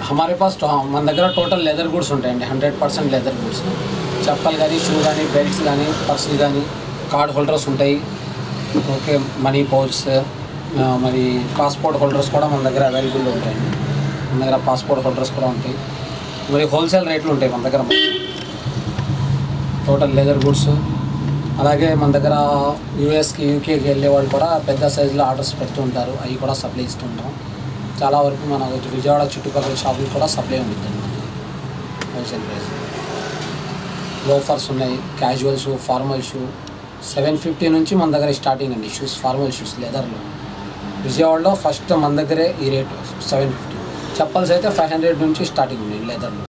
हमारे पास तो మన దగ్గర టోటల్ లెదర్ గూడ్స్ ఉంటాయండి హండ్రెడ్ పర్సెంట్ లెదర్ గూడ్స్ చెప్పలు కానీ షూ కానీ బెల్ట్స్ కానీ పర్సులు కానీ కార్డ్ హోల్డర్స్ ఉంటాయి ఓకే మనీ పౌచ్ మరి పాస్పోర్ట్ హోల్డర్స్ కూడా మన దగ్గర అవైలబుల్ ఉంటాయండి మన దగ్గర పాస్పోర్ట్ హోల్డర్స్ కూడా ఉంటాయి మరి హోల్సేల్ రేట్లు ఉంటాయి మన దగ్గర టోటల్ లెదర్ గూడ్స్ అలాగే మన దగ్గర యూఎస్కి యూకేకి వెళ్ళే వాళ్ళు కూడా పెద్ద సైజులో ఆర్డర్స్ పెడుతూ ఉంటారు అవి కూడా సప్లై ఇస్తుంటాం చాలా వరకు మన విజయవాడ చుట్టుపక్కల షాపులు కూడా సప్లై ఉంటుంది హోల్సేల్ ప్రైస్ లోఫర్స్ ఉన్నాయి casual shoe formal shoe seven fifty నుంచి మన దగ్గర స్టార్టింగ్ అండి షూస్ ఫార్మల్ షూస్ లెదర్లో విజయవాడలో ఫస్ట్ మన దగ్గరే ఈ రేట్ సెవెన్ ఫిఫ్టీ చెప్పల్స్ అయితే ఫైవ్ హండ్రెడ్ నుంచి స్టార్టింగ్ ఉన్నాయి లెదర్లో